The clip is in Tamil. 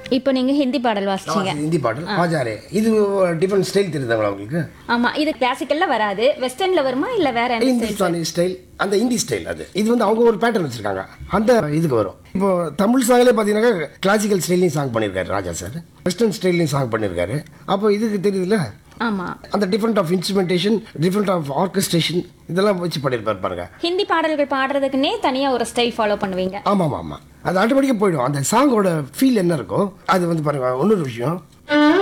இப்போ நீங்க ஹிந்தி பாடல் நான் வாசிச்சீங்க வாசிச்சது ஹிந்தி பாடல் பாஜாரே இது டிஃப்ரெண்ட் ஸ்டைல் தெரியுதுங்களா உங்களுக்கு ஆமா இது கிளாசிக்கல்ல வராது வெஸ்டர்ன்ல வருமா இல்ல வேற என்ன style? இந்துஸ்தானி ஸ்டைல் அந்த இந்தி ஸ்டைல் அது இது வந்து அவங்க ஒரு பேட்டர்ன் வச்சிருக்காங்க அந்த இதுக்கு வரும் இப்போ தமிழ் சாங்லேயே பார்த்தீங்கன்னா கிளாசிக்கல் ஸ்டைல்லையும் சாங் பண்ணியிருக்காரு ராஜா சார் வெஸ்டர்ன் ஸ்டைல்லையும் சாங் பண்ணியிருக்காரு அப்போ இதுக்கு தெரியுதுல்ல ஆமா அந்த different of instrumentation different of orchestration இதெல்லாம் வச்சு பண்ணியிருப்பாரு பாருங்க ஹிந்தி பாடல்கள் பாடுறதுக்குன்னே தனியா ஒரு ஸ்டைல் ஃபாலோ பண்ணுவீங்க ஆமாம் ஆமாம் ஆமாம் அது ஆட்டோமேட்டிக்காக போயிடும் அந்த சாங்கோட ஃபீல் என்ன இருக்கோ அது வந்து பாருங்க இன்னொரு விஷயம்